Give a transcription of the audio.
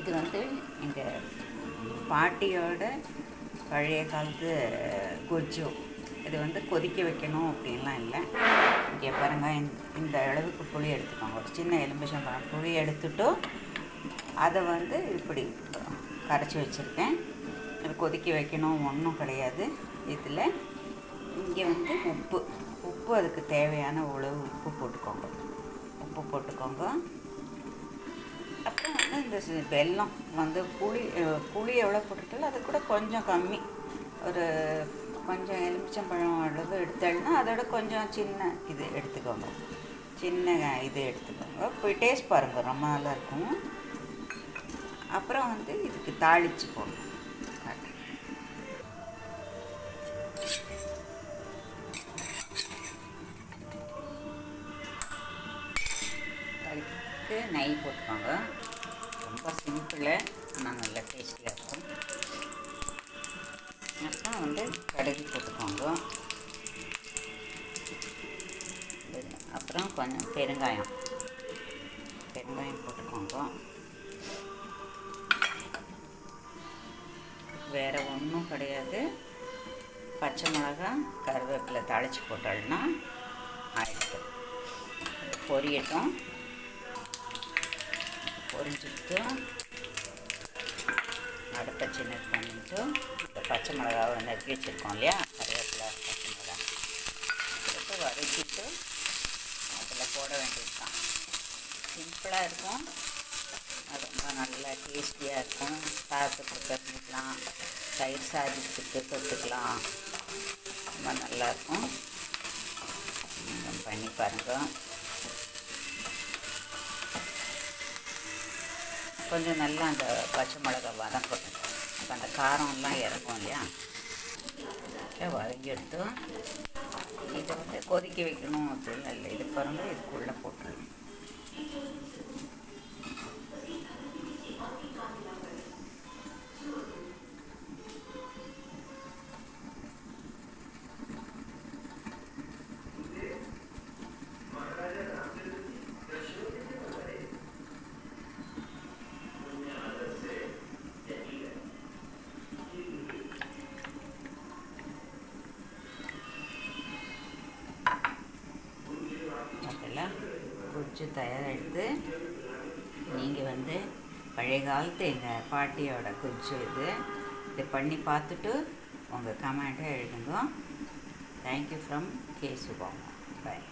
இது வந்து எங்கள் பாட்டியோட பழைய காலத்து கொஜ்ஜு இது வந்து கொதிக்க வைக்கணும் அப்படின்லாம் இல்லை இங்கே பாருங்க இந்த- இந்த அளவுக்கு புளி எடுத்துக்கோங்க ஒரு சின்ன எலும்பிச்சம்பழம் புளி எடுத்துட்டு அதை வந்து இப்படி கரைச்சி வச்சுருக்கேன் இது கொதிக்க வைக்கணும் ஒன்றும் கிடையாது இதில் இங்கே வந்து உப்பு உப்பு அதுக்கு தேவையான உழவு உப்பு போட்டுக்கோங்க உப்பு போட்டுக்கோங்க அப்புறம் வந்து இந்த சி- வெல்லம் வந்து புளி அஹ், புளி எவ்வளோ போட்டுருக்கல அது கூட கொஞ்சம் கம்மி ஒரு கொஞ்சம் எலுமிச்சம்பழம் அளவு எடுத்தேன்னா அதோட கொஞ்சம் சின்ன இது எடுத்துக்கோங்க சின்ன இது எடுத்துக்கோங்க போய் டேஸ்ட் பாருங்கள் ரொம்ப நல்லா இருக்கும் அப்புறம் வந்து இதுக்கு தாளிச்சு போடணும் காட்டுறேன். தாளிக்கிறதுக்கு நெய் போட்டுக்கோங்க ரொம்ப சிம்பிளு ஆனால் நல்லா டேஸ்டியாக இருக்கும் அப்புறம் வந்து கடுகு போட்டுக்கோங்க இது- அப்புறம் கொஞ்சம் பெருங்காயம் பெருங்காயம் போட்டுக்கோங்க வேறு ஒன்றும் கிடையாது பச்சை மிளகா கருவேப்பிலை தாளித்து போட்டோம்னா ஆயிடுச்சு பொரியட்டும் பொரிஞ்சுட்டு அடுப்பை சின்னது பண்ணிட்டு இந்த பச்சை மிளகாவை நறுக்கி வச்சுருக்கோம் இல்லையா கருவேப்பிலை பச்சை மிளகா போட்டு வதக்கிட்டு அதில் போட வேண்டியது தான் சிம்பிளாக இருக்கும் அது ரொம்ப நல்லா டேஸ்டியாக இருக்கும் சாதத்துக்கு பிசைஞ்சிக்கலாம் தயிர் சாதத்துக்கு தொட்டுக்கலாம் ரொம்ப நல்லாயிருக்கும் நீங்கள் பண்ணி பாருங்கள் கொஞ்சம் நல்லா அந்த பச்சை மிளகா வதக்கட்டும் அப்போ அந்த காரம்லாம் இறங்கும் இல்லையா இதை வதக்கி எடுத்து இதை வந்து கொதிக்க வைக்கணும் அப்படின்னு இல்லை இது பாருங்க இதுக்குள்ளே போட்டுருங்க அதெல்லாம் குடிச்சு தயாரெடுத்து நீங்கள் வந்து பழைய காலத்து எங்கள் பாட்டியோட குச்சி இது இது பண்ணி பார்த்துட்டு உங்கள் கமெண்ட்டை எழுதுங்க thank you from K Subhama bye